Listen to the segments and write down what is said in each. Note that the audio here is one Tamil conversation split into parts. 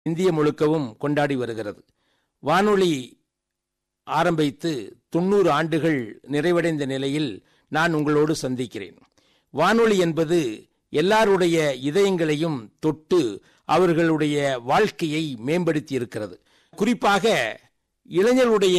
இந்திய முழுக்கவும் கொண்டாடி வருகிறது வானொலி ஆரம்பித்து தொண்ணூறு ஆண்டுகள் நிறைவடைந்த நிலையில் நான் உங்களோடு சந்திக்கிறேன் வானொலி என்பது எல்லாருடைய இதயங்களையும் தொட்டு அவர்களுடைய வாழ்க்கையை மேம்படுத்தி இருக்கிறது குறிப்பாக இளைஞருடைய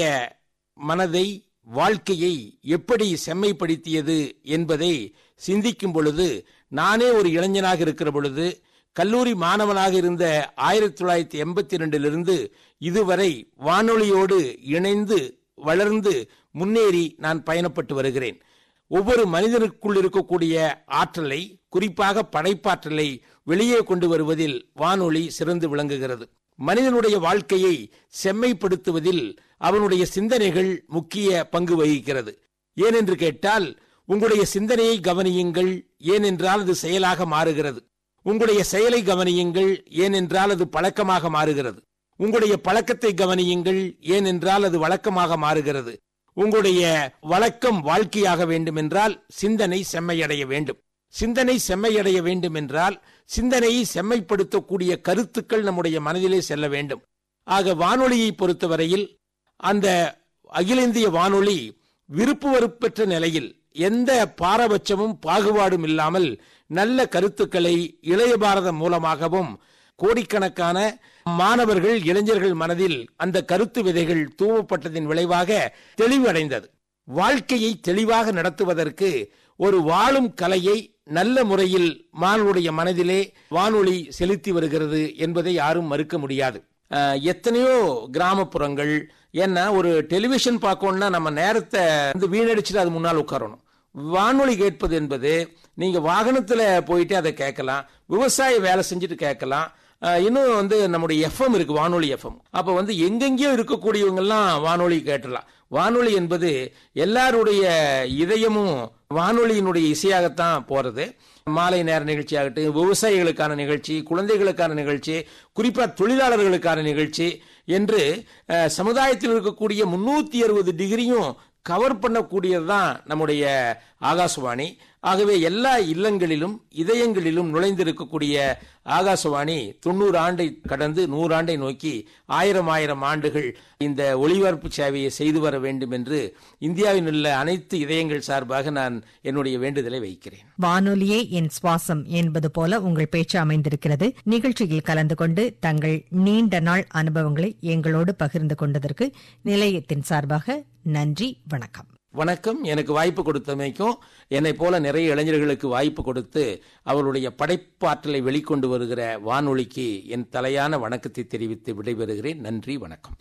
மனதை வாழ்க்கையை எப்படி செம்மைப்படுத்தியது என்பதை சிந்திக்கும் பொழுது நானே ஒரு இளைஞனாக இருக்கிற பொழுது கல்லூரி மாணவனாக இருந்த ஆயிரத்தி தொள்ளாயிரத்தி எண்பத்தி ரெண்டிலிருந்து இதுவரை வானொலியோடு இணைந்து வளர்ந்து முன்னேறி நான் பயணப்பட்டு வருகிறேன் ஒவ்வொரு மனிதனுக்குள் இருக்கக்கூடிய ஆற்றலை குறிப்பாக படைப்பாற்றலை வெளியே கொண்டு வருவதில் வானொலி சிறந்து விளங்குகிறது மனிதனுடைய வாழ்க்கையை செம்மைப்படுத்துவதில் அவனுடைய சிந்தனைகள் முக்கிய பங்கு வகிக்கிறது ஏனென்று கேட்டால் உங்களுடைய சிந்தனையை கவனியுங்கள் ஏனென்றால் அது செயலாக மாறுகிறது உங்களுடைய செயலை கவனியுங்கள் ஏனென்றால் அது பழக்கமாக மாறுகிறது உங்களுடைய பழக்கத்தை கவனியுங்கள் ஏனென்றால் அது வழக்கமாக மாறுகிறது உங்களுடைய வழக்கம் வாழ்க்கையாக வேண்டும் என்றால் சிந்தனை செம்மையடைய வேண்டும் சிந்தனை செம்மையடைய வேண்டும் என்றால் சிந்தனையை செம்மைப்படுத்தக்கூடிய கருத்துக்கள் நம்முடைய மனதிலே செல்ல வேண்டும் ஆக வானொலியை பொறுத்தவரையில் அந்த அகில இந்திய வானொலி விருப்பு வெறுப்பற்ற நிலையில் எந்த பாரபட்சமும் பாகுபாடும் இல்லாமல் நல்ல கருத்துக்களை இளைய பாரதம் மூலமாகவும் கோடிக்கணக்கான மாணவர்கள் இளைஞர்கள் மனதில் அந்த கருத்து விதைகள் தூவப்பட்டதின் விளைவாக தெளிவடைந்தது வாழ்க்கையை தெளிவாக நடத்துவதற்கு ஒரு வாழும் கலையை நல்ல முறையில் மாணவருடைய மனதிலே வானொலி செலுத்தி வருகிறது என்பதை யாரும் மறுக்க முடியாது அஹ், எத்தனையோ கிராமப்புறங்கள் ஏன்னா ஒரு டெலிவிஷன் பார்க்கணும்னா நம்ம நேரத்தை வந்து வீணடிச்சுட்டு அது முன்னால் உட்காரணும் வானொலி கேட்பது என்பது நீங்க வாகனத்துல போயிட்டு அதை கேட்கலாம் விவசாய வேலை செஞ்சுட்டு கேட்கலாம் அஹ், இன்னும் வந்து நம்முடைய எஃப்எம் இருக்கு வானொலி எஃப்எம் அப்ப வந்து எங்கெங்கேயோ இருக்கக்கூடியவங்க எல்லாம் வானொலி கேட்டலாம் வானொலி என்பது எல்லாருடைய இதயமும் வானொலியினுடைய இசையாகத்தான் போறது மாலை நேர நிகழ்ச்சி ஆகட்டும் விவசாயிகளுக்கான நிகழ்ச்சி குழந்தைகளுக்கான நிகழ்ச்சி குறிப்பா தொழிலாளர்களுக்கான நிகழ்ச்சி என்று அஹ், சமுதாயத்தில் இருக்கக்கூடிய முன்னூத்தி அறுபது டிகிரியும் கவர் பண்ணக்கூடியதுதான் நம்முடைய ஆகாசவாணி ஆகவே எல்லா இல்லங்களிலும் இதயங்களிலும் நுழைந்திருக்கக்கூடிய ஆகாசவாணி தொண்ணூறு ஆண்டை கடந்து நூறாண்டை நோக்கி ஆயிரம் ஆயிரம் ஆண்டுகள் இந்த ஒளிபரப்பு சேவையை செய்து வர வேண்டும் என்று இந்தியாவில் உள்ள அனைத்து இதயங்கள் சார்பாக நான் என்னுடைய வேண்டுதலை வைக்கிறேன் வானொலியே என் சுவாசம் என்பது போல உங்கள் பேச்சு அமைந்திருக்கிறது நிகழ்ச்சியில் கலந்து கொண்டு தங்கள் நீண்ட நாள் அனுபவங்களை எங்களோடு பகிர்ந்து கொண்டதற்கு நிலையத்தின் சார்பாக நன்றி வணக்கம் வணக்கம் எனக்கு வாய்ப்பு கொடுத்தமைக்கும் என்னை போல நிறைய இளைஞர்களுக்கு வாய்ப்பு கொடுத்து அவருடைய படைப்பாற்றலை வெளிக்கொண்டு வருகிற வானொலிக்கு என் தலையான வணக்கத்தை தெரிவித்து விடைபெறுகிறேன் நன்றி வணக்கம்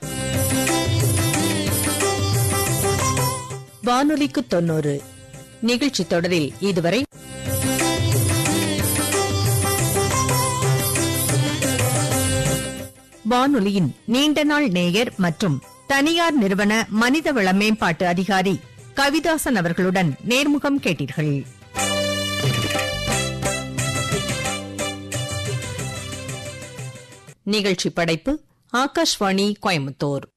வானொலிக்கு தொன்னூறு நிகழ்ச்சி தொடரில் இதுவரை வானொலியின் நீண்ட நாள் நேயர் மற்றும் தனியார் நிறுவன மனிதவள மேம்பாட்டு அதிகாரி கவிதாசன் அவர்களுடன் நேர்முகம் கேட்டீர்கள் நிகழ்ச்சி படைப்பு ஆகாஷ்வாணி கோயம்புத்தூர்